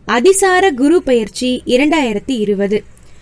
அதிசார குரு பயிற்சி இரண்டாயிரத்தி இருபது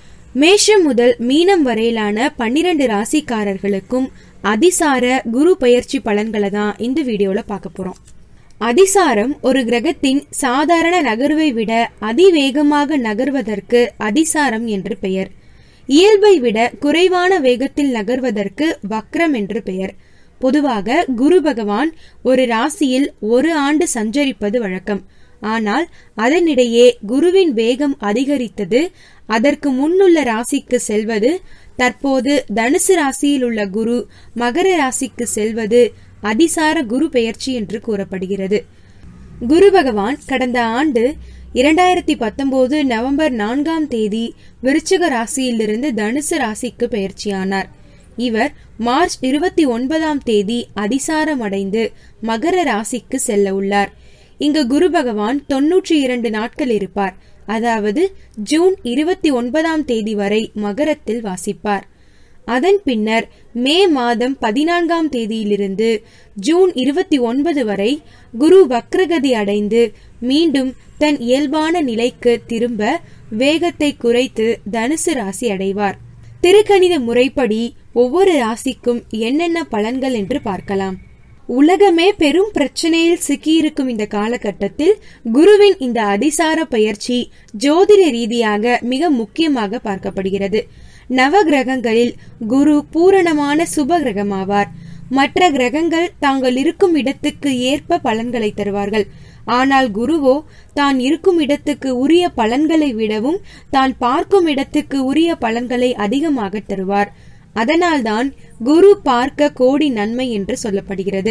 மேஷம் முதல் மீனம் வரையிலான பன்னிரண்டு ராசிக்காரர்களுக்கும் அதிசார குரு பயிற்சி பலன்களை தான் இந்த வீடியோல பார்க்க போறோம் அதிசாரம் ஒரு கிரகத்தின் சாதாரண நகர்வை விட அதிவேகமாக நகர்வதற்கு அதிசாரம் என்று பெயர் இயல்பை விட குறைவான வேகத்தில் நகர்வதற்கு வக்ரம் என்று பெயர் பொதுவாக குரு பகவான் ஒரு ராசியில் ஒரு ஆண்டு சஞ்சரிப்பது வழக்கம் ஆனால் அதனிடையே குருவின் வேகம் அதிகரித்தது அதற்கு முன்னுள்ள ராசிக்கு செல்வது தற்போது தனுசு ராசியில் உள்ள குரு மகர ராசிக்கு செல்வது அதிசார குரு பெயர்ச்சி என்று கூறப்படுகிறது குரு பகவான் கடந்த ஆண்டு இரண்டாயிரத்தி பத்தொன்பது நவம்பர் நான்காம் தேதி விருச்சிக ராசியிலிருந்து தனுசு ராசிக்கு பெயர்ச்சியானார் இவர் மார்ச் இருபத்தி ஒன்பதாம் தேதி அதிசாரம் அடைந்து மகர ராசிக்கு செல்ல உள்ளார் இங்கு குரு பகவான் தொன்னூற்றி இரண்டு நாட்கள் இருப்பார் அதாவது ஜூன் இருபத்தி ஒன்பதாம் தேதி வரை மகரத்தில் வாசிப்பார் அதன் பின்னர் மே மாதம் பதினான்காம் தேதியிலிருந்து ஜூன் இருபத்தி ஒன்பது வரை குரு வக்ரகதி அடைந்து மீண்டும் தன் இயல்பான நிலைக்கு திரும்ப வேகத்தை குறைத்து தனுசு ராசி அடைவார் திருக்கணித முறைப்படி ஒவ்வொரு ராசிக்கும் என்னென்ன பலன்கள் என்று பார்க்கலாம் உலகமே பெரும் பிரச்சனையில் சிக்கியிருக்கும் இந்த காலகட்டத்தில் குருவின் இந்த அதிசார பயிற்சி ஜோதிட ரீதியாக மிக முக்கியமாக பார்க்கப்படுகிறது நவ கிரகங்களில் குரு பூரணமான சுப கிரகமாவார் மற்ற கிரகங்கள் தாங்கள் இருக்கும் இடத்துக்கு ஏற்ப பலன்களை தருவார்கள் ஆனால் குருவோ தான் இருக்கும் இடத்துக்கு உரிய பலன்களை விடவும் தான் பார்க்கும் இடத்துக்கு உரிய பலன்களை அதிகமாக தருவார் அதனால்தான் குரு பார்க்க கோடி நன்மை என்று சொல்லப்படுகிறது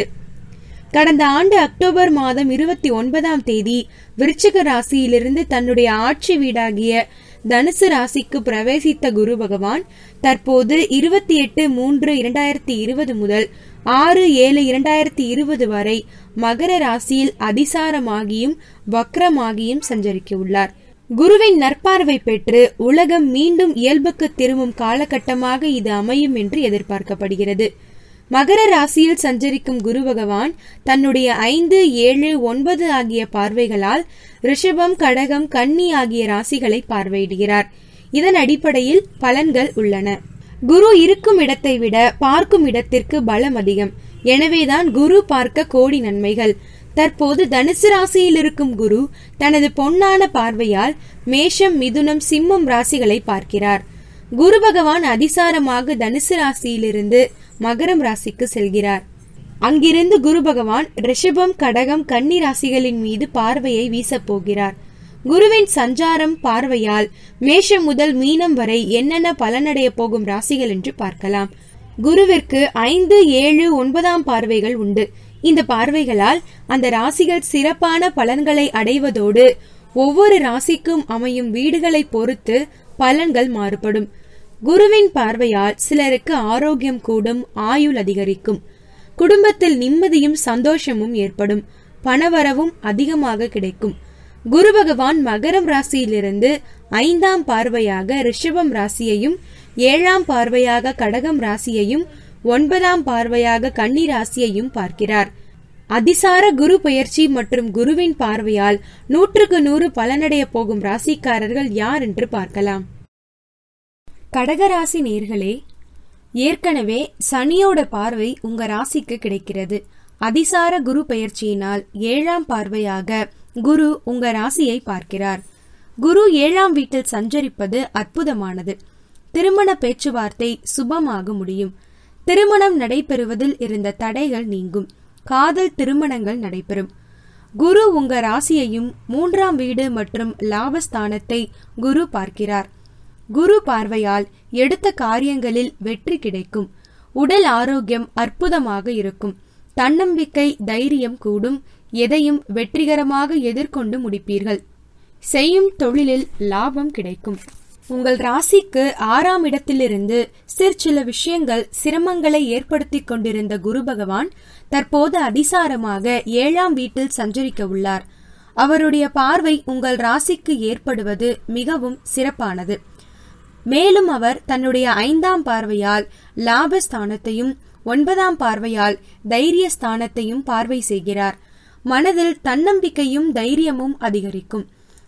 கடந்த ஆண்டு அக்டோபர் மாதம் இருபத்தி ஒன்பதாம் தேதி விருச்சிக ராசியிலிருந்து தன்னுடைய ஆட்சி வீடாகிய தனுசு ராசிக்கு பிரவேசித்த குரு பகவான் தற்போது இருபத்தி எட்டு மூன்று இரண்டாயிரத்தி இருபது முதல் ஆறு ஏழு இரண்டாயிரத்தி இருபது வரை மகர ராசியில் அதிசாரமாகியும் வக்ரமாகியும் சஞ்சரிக்க உள்ளார் குருவின் நற்பார்வை பெற்று உலகம் மீண்டும் இயல்புக்கு திரும்பும் காலகட்டமாக இது அமையும் என்று எதிர்பார்க்கப்படுகிறது மகர ராசியில் சஞ்சரிக்கும் குரு பகவான் தன்னுடைய ஐந்து ஏழு ஒன்பது ஆகிய பார்வைகளால் ரிஷபம் கடகம் கன்னி ஆகிய ராசிகளை பார்வையிடுகிறார் இதன் அடிப்படையில் பலன்கள் உள்ளன குரு இருக்கும் இடத்தை விட பார்க்கும் இடத்திற்கு பலம் அதிகம் எனவேதான் குரு பார்க்க கோடி நன்மைகள் தற்போது தனுசு ராசியில் இருக்கும் குரு தனது பொன்னான பார்வையால் மேஷம் மிதுனம் சிம்மம் ராசிகளை பார்க்கிறார் குரு பகவான் அதிசாரமாக தனுசு ராசியிலிருந்து மகரம் ராசிக்கு செல்கிறார் அங்கிருந்து குரு பகவான் ரிஷபம் கடகம் கன்னி ராசிகளின் மீது பார்வையை வீசப் போகிறார் குருவின் சஞ்சாரம் பார்வையால் மேஷம் முதல் மீனம் வரை என்னென்ன பலனடைய போகும் ராசிகள் என்று பார்க்கலாம் குருவிற்கு ஐந்து ஏழு ஒன்பதாம் பார்வைகள் உண்டு இந்த பார்வைகளால் அந்த ராசிகள் சிறப்பான பலன்களை அடைவதோடு ஒவ்வொரு ராசிக்கும் அமையும் வீடுகளை பொறுத்து பலன்கள் மாறுபடும் குருவின் பார்வையால் சிலருக்கு ஆரோக்கியம் கூடும் ஆயுள் அதிகரிக்கும் குடும்பத்தில் நிம்மதியும் சந்தோஷமும் ஏற்படும் பணவரவும் அதிகமாக கிடைக்கும் குரு பகவான் மகரம் ராசியிலிருந்து ஐந்தாம் பார்வையாக ரிஷபம் ராசியையும் ஏழாம் பார்வையாக கடகம் ராசியையும் ஒன்பதாம் பார்வையாக கன்னி ராசியையும் பார்க்கிறார் அதிசார குரு பயிற்சி மற்றும் குருவின் பார்வையால் நூற்றுக்கு நூறு பலனடைய போகும் ராசிக்காரர்கள் யார் என்று பார்க்கலாம் கடகராசி நேர்களே ஏற்கனவே சனியோட பார்வை உங்க ராசிக்கு கிடைக்கிறது அதிசார குரு பயிற்சியினால் ஏழாம் பார்வையாக குரு உங்க ராசியை பார்க்கிறார் குரு ஏழாம் வீட்டில் சஞ்சரிப்பது அற்புதமானது திருமண பேச்சுவார்த்தை சுபமாக முடியும் திருமணம் நடைபெறுவதில் இருந்த தடைகள் நீங்கும் காதல் திருமணங்கள் நடைபெறும் குரு உங்க ராசியையும் மூன்றாம் வீடு மற்றும் லாபஸ்தானத்தை குரு பார்க்கிறார் குரு பார்வையால் எடுத்த காரியங்களில் வெற்றி கிடைக்கும் உடல் ஆரோக்கியம் அற்புதமாக இருக்கும் தன்னம்பிக்கை தைரியம் கூடும் எதையும் வெற்றிகரமாக எதிர்கொண்டு முடிப்பீர்கள் செய்யும் தொழிலில் லாபம் கிடைக்கும் உங்கள் ராசிக்கு ஆறாம் இடத்திலிருந்து சிற்சில விஷயங்கள் சிரமங்களை ஏற்படுத்திக் கொண்டிருந்த குரு பகவான் தற்போது அதிசாரமாக ஏழாம் வீட்டில் சஞ்சரிக்க உள்ளார் அவருடைய பார்வை உங்கள் ராசிக்கு ஏற்படுவது மிகவும் சிறப்பானது மேலும் அவர் தன்னுடைய ஐந்தாம் பார்வையால் லாபஸ்தானத்தையும் ஒன்பதாம் பார்வையால் தைரிய ஸ்தானத்தையும் பார்வை செய்கிறார் மனதில் தன்னம்பிக்கையும் தைரியமும் அதிகரிக்கும்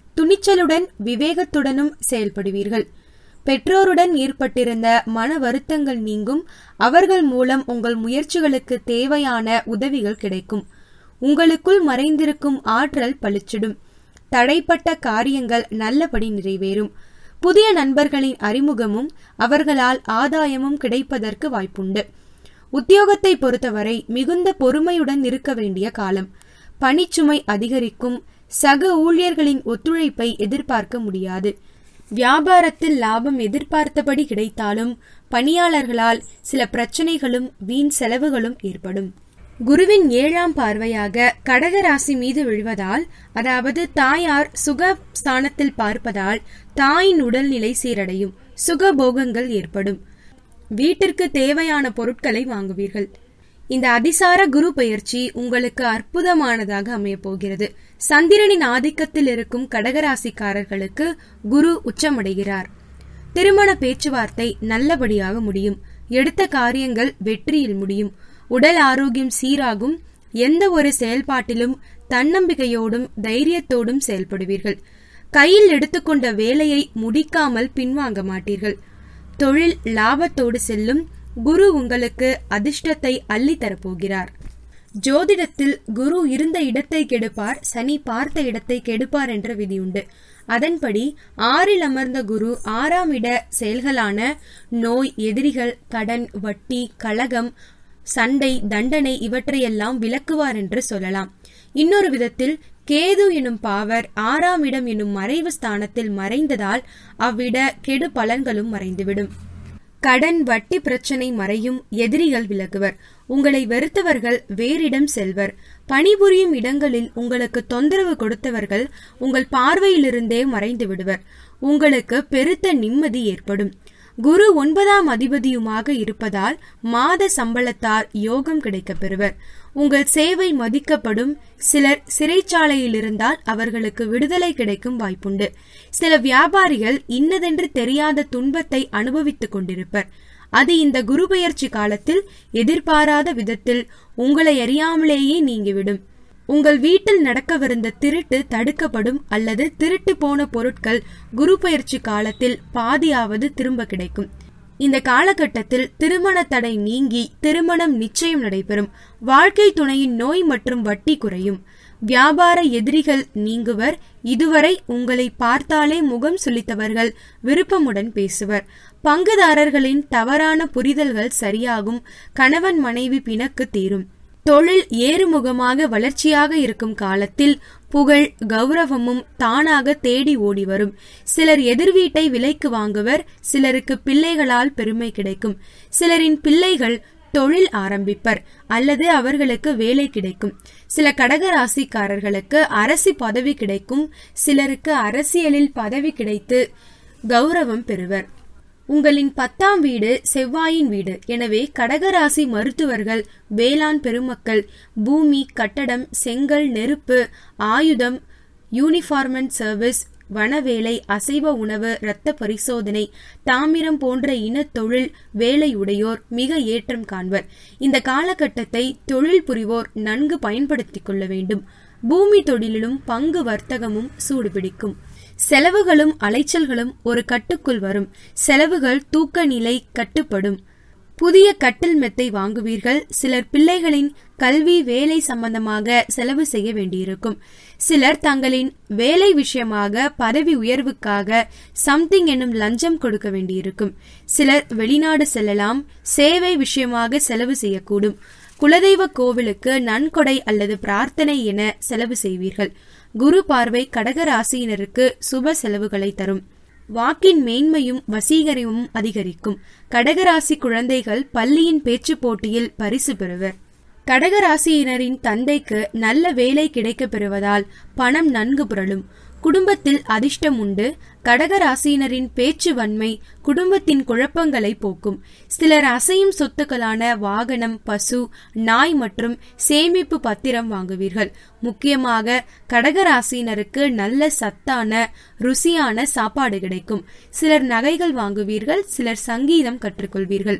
துணிச்சலுடன் விவேகத்துடனும் செயல்படுவீர்கள் பெற்றோருடன் ஏற்பட்டிருந்த மன வருத்தங்கள் நீங்கும் அவர்கள் மூலம் உங்கள் முயற்சிகளுக்கு தேவையான உதவிகள் கிடைக்கும் உங்களுக்குள் மறைந்திருக்கும் ஆற்றல் பளிச்சிடும் தடைப்பட்ட காரியங்கள் நல்லபடி நிறைவேறும் புதிய நண்பர்களின் அறிமுகமும் அவர்களால் ஆதாயமும் கிடைப்பதற்கு வாய்ப்புண்டு உத்தியோகத்தை பொறுத்தவரை மிகுந்த பொறுமையுடன் இருக்க வேண்டிய காலம் பணிச்சுமை அதிகரிக்கும் சக ஊழியர்களின் ஒத்துழைப்பை எதிர்பார்க்க முடியாது வியாபாரத்தில் லாபம் எதிர்பார்த்தபடி கிடைத்தாலும் பணியாளர்களால் சில பிரச்சனைகளும் வீண் செலவுகளும் ஏற்படும் குருவின் ஏழாம் பார்வையாக கடக ராசி மீது விழுவதால் அதாவது தாயார் சுக ஸ்தானத்தில் பார்ப்பதால் தாயின் உடல்நிலை சீரடையும் சுகபோகங்கள் ஏற்படும் வீட்டிற்கு தேவையான பொருட்களை வாங்குவீர்கள் இந்த அதிசார குரு பயிற்சி உங்களுக்கு அற்புதமானதாக அமையப் போகிறது சந்திரனின் ஆதிக்கத்தில் இருக்கும் கடகராசிக்காரர்களுக்கு குரு உச்சமடைகிறார் திருமண பேச்சுவார்த்தை நல்லபடியாக முடியும் எடுத்த காரியங்கள் வெற்றியில் முடியும் உடல் ஆரோக்கியம் சீராகும் எந்த ஒரு செயல்பாட்டிலும் தன்னம்பிக்கையோடும் தைரியத்தோடும் செயல்படுவீர்கள் கையில் எடுத்துக்கொண்ட வேலையை முடிக்காமல் பின்வாங்க மாட்டீர்கள் தொழில் லாபத்தோடு செல்லும் குரு உங்களுக்கு அதிர்ஷ்டத்தை அள்ளி தரப்போகிறார் ஜோதிடத்தில் குரு இருந்த இடத்தை கெடுப்பார் சனி பார்த்த இடத்தை கெடுப்பார் என்ற விதியுண்டு அதன்படி ஆறில் அமர்ந்த குரு ஆறாம் இட செயல்களான நோய் எதிரிகள் கடன் வட்டி கலகம் சண்டை தண்டனை இவற்றையெல்லாம் விளக்குவார் என்று சொல்லலாம் இன்னொரு விதத்தில் கேது எனும் பாவர் ஆறாம் இடம் எனும் மறைவு ஸ்தானத்தில் மறைந்ததால் அவ்விட கெடு பலன்களும் மறைந்துவிடும் கடன் வட்டி பிரச்சனை மறையும் எதிரிகள் விலகுவர் உங்களை வெறுத்தவர்கள் வேறிடம் செல்வர் பணிபுரியும் இடங்களில் உங்களுக்கு தொந்தரவு கொடுத்தவர்கள் உங்கள் பார்வையிலிருந்தே மறைந்து விடுவர் உங்களுக்கு பெருத்த நிம்மதி ஏற்படும் குரு ஒன்பதாம் அதிபதியுமாக இருப்பதால் மாத சம்பளத்தார் யோகம் கிடைக்கப் பெறுவர் உங்கள் சேவை மதிக்கப்படும் சிலர் சிறைச்சாலையில் இருந்தால் அவர்களுக்கு விடுதலை கிடைக்கும் வாய்ப்புண்டு சில வியாபாரிகள் இன்னதென்று தெரியாத துன்பத்தை அனுபவித்துக் கொண்டிருப்பர் அது இந்த குரு பெயர்ச்சி காலத்தில் எதிர்பாராத விதத்தில் உங்களை அறியாமலேயே நீங்கிவிடும் உங்கள் வீட்டில் நடக்கவிருந்த திருட்டு தடுக்கப்படும் அல்லது திருட்டு போன பொருட்கள் குரு பயிற்சி காலத்தில் பாதியாவது திரும்ப கிடைக்கும் இந்த காலகட்டத்தில் திருமண தடை நீங்கி திருமணம் நிச்சயம் நடைபெறும் வாழ்க்கை துணையின் நோய் மற்றும் வட்டி குறையும் வியாபார எதிரிகள் நீங்குவர் இதுவரை உங்களை பார்த்தாலே முகம் சுளித்தவர்கள் விருப்பமுடன் பேசுவர் பங்குதாரர்களின் தவறான புரிதல்கள் சரியாகும் கணவன் மனைவி பிணக்கு தீரும் தொழில் ஏறுமுகமாக வளர்ச்சியாக இருக்கும் காலத்தில் புகழ் கௌரவமும் தானாக தேடி ஓடி வரும் சிலர் எதிர் வீட்டை விலைக்கு வாங்குவர் சிலருக்கு பிள்ளைகளால் பெருமை கிடைக்கும் சிலரின் பிள்ளைகள் தொழில் ஆரம்பிப்பர் அல்லது அவர்களுக்கு வேலை கிடைக்கும் சில கடக ராசிக்காரர்களுக்கு அரசி பதவி கிடைக்கும் சிலருக்கு அரசியலில் பதவி கிடைத்து கௌரவம் பெறுவர் உங்களின் பத்தாம் வீடு செவ்வாயின் வீடு எனவே கடகராசி மருத்துவர்கள் வேளாண் பெருமக்கள் பூமி கட்டடம் செங்கல் நெருப்பு ஆயுதம் யூனிஃபார்மன் சர்வீஸ் வனவேலை அசைவ உணவு இரத்த பரிசோதனை தாமிரம் போன்ற இன தொழில் வேலையுடையோர் மிக ஏற்றம் காண்பர் இந்த காலகட்டத்தை தொழில் புரிவோர் நன்கு பயன்படுத்திக் கொள்ள வேண்டும் பூமி தொழிலிலும் பங்கு வர்த்தகமும் சூடுபிடிக்கும் செலவுகளும் அலைச்சல்களும் ஒரு கட்டுக்குள் வரும் செலவுகள் தூக்க நிலை கட்டுப்படும் புதிய கட்டில் மெத்தை வாங்குவீர்கள் சிலர் பிள்ளைகளின் கல்வி வேலை சம்பந்தமாக செலவு செய்ய வேண்டியிருக்கும் சிலர் தங்களின் வேலை விஷயமாக பதவி உயர்வுக்காக சம்திங் என்னும் லஞ்சம் கொடுக்க வேண்டியிருக்கும் சிலர் வெளிநாடு செல்லலாம் சேவை விஷயமாக செலவு செய்யக்கூடும் குலதெய்வ கோவிலுக்கு நன்கொடை அல்லது பிரார்த்தனை என செலவு செய்வீர்கள் குரு பார்வை கடக ராசியினருக்கு சுப செலவுகளை தரும் வாக்கின் மேன்மையும் வசீகரமும் அதிகரிக்கும் கடகராசி குழந்தைகள் பள்ளியின் பேச்சு போட்டியில் பரிசு பெறுவர் கடகராசியினரின் தந்தைக்கு நல்ல வேலை கிடைக்கப் பெறுவதால் பணம் நன்கு புரளும் குடும்பத்தில் அதிர்ஷ்டம் உண்டு கடகராசியினரின் பேச்சு வன்மை குடும்பத்தின் குழப்பங்களை போக்கும் சிலர் அசையும் சொத்துக்களான வாகனம் பசு நாய் மற்றும் சேமிப்பு பத்திரம் வாங்குவீர்கள் முக்கியமாக கடகராசியினருக்கு நல்ல சத்தான ருசியான சாப்பாடு கிடைக்கும் சிலர் நகைகள் வாங்குவீர்கள் சிலர் சங்கீதம் கற்றுக்கொள்வீர்கள்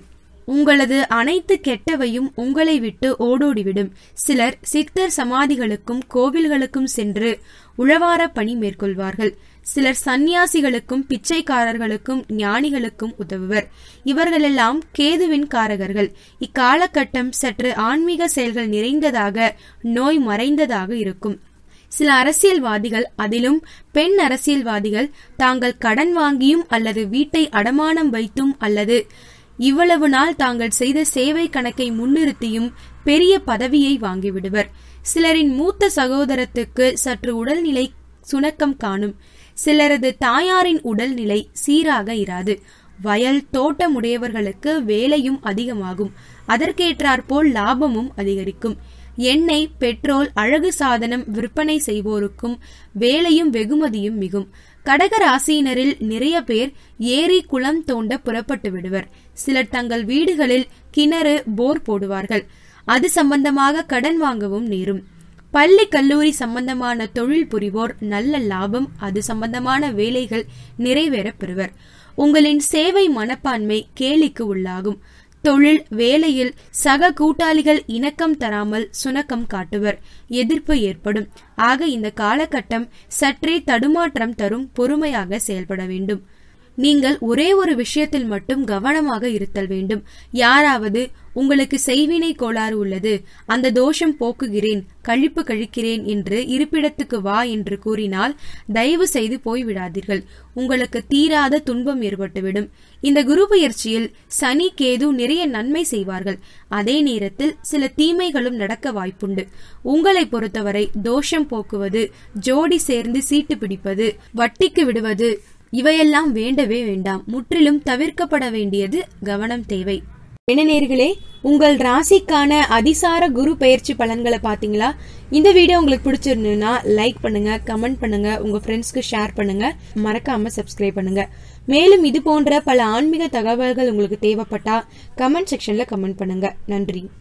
உங்களது அனைத்து கெட்டவையும் உங்களை விட்டு ஓடோடிவிடும் சிலர் சித்தர் சமாதிகளுக்கும் கோவில்களுக்கும் சென்று உழவார பணி மேற்கொள்வார்கள் சிலர் சந்நியாசிகளுக்கும் பிச்சைக்காரர்களுக்கும் ஞானிகளுக்கும் உதவுவர் இவர்களெல்லாம் கேதுவின் காரகர்கள் இக்காலகட்டம் சற்று ஆன்மீக செயல்கள் நிறைந்ததாக நோய் மறைந்ததாக இருக்கும் சில அரசியல்வாதிகள் அதிலும் பெண் அரசியல்வாதிகள் தாங்கள் கடன் வாங்கியும் அல்லது வீட்டை அடமானம் வைத்தும் அல்லது இவ்வளவு நாள் தாங்கள் செய்த சேவை கணக்கை முன்னிறுத்தியும் பெரிய பதவியை வாங்கிவிடுவர் சிலரின் மூத்த சகோதரத்துக்கு சற்று உடல்நிலை சுணக்கம் காணும் சிலரது தாயாரின் உடல்நிலை சீராக இராது வயல் தோட்டமுடையவர்களுக்கு வேலையும் அதிகமாகும் அதற்கேற்றாற்போல் லாபமும் அதிகரிக்கும் எண்ணெய் பெட்ரோல் அழகு சாதனம் விற்பனை செய்வோருக்கும் வேலையும் வெகுமதியும் மிகும் கடக ராசியினரில் நிறைய பேர் ஏரி குளம் தோண்ட புறப்பட்டு விடுவர் சிலர் தங்கள் வீடுகளில் கிணறு போர் போடுவார்கள் அது சம்பந்தமாக கடன் வாங்கவும் நேரும் பள்ளி கல்லூரி சம்பந்தமான தொழில் புரிவோர் நல்ல லாபம் அது சம்பந்தமான வேலைகள் நிறைவேறப் பெறுவர் உங்களின் சேவை மனப்பான்மை கேலிக்கு உள்ளாகும் தொழில் வேலையில் சக கூட்டாளிகள் இணக்கம் தராமல் சுணக்கம் காட்டுவர் எதிர்ப்பு ஏற்படும் ஆக இந்த காலகட்டம் சற்றே தடுமாற்றம் தரும் பொறுமையாக செயல்பட வேண்டும் நீங்கள் ஒரே ஒரு விஷயத்தில் மட்டும் கவனமாக இருத்தல் வேண்டும் யாராவது உங்களுக்கு செய்வினை கோளாறு உள்ளது அந்த தோஷம் போக்குகிறேன் கழிப்பு கழிக்கிறேன் என்று இருப்பிடத்துக்கு வா என்று கூறினால் தயவு செய்து போய்விடாதீர்கள் உங்களுக்கு தீராத துன்பம் ஏற்பட்டுவிடும் இந்த குரு பயிற்சியில் சனி கேது நிறைய நன்மை செய்வார்கள் அதே நேரத்தில் சில தீமைகளும் நடக்க வாய்ப்புண்டு உங்களை பொறுத்தவரை தோஷம் போக்குவது ஜோடி சேர்ந்து சீட்டு பிடிப்பது வட்டிக்கு விடுவது இவையெல்லாம் வேண்டவே வேண்டாம் முற்றிலும் தவிர்க்கப்பட வேண்டியது கவனம் தேவை இணைநேர்களே உங்கள் ராசிக்கான அதிசார குரு பயிற்சி பலன்களை பாத்தீங்களா இந்த வீடியோ உங்களுக்கு பிடிச்சிருந்ததுன்னா லைக் பண்ணுங்க கமெண்ட் பண்ணுங்க உங்க ஃப்ரெண்ட்ஸ்க்கு ஷேர் பண்ணுங்க மறக்காம சப்ஸ்கிரைப் பண்ணுங்க மேலும் இது போன்ற பல ஆன்மீக தகவல்கள் உங்களுக்கு தேவைப்பட்டா கமெண்ட் செக்ஷன்ல கமெண்ட் பண்ணுங்க நன்றி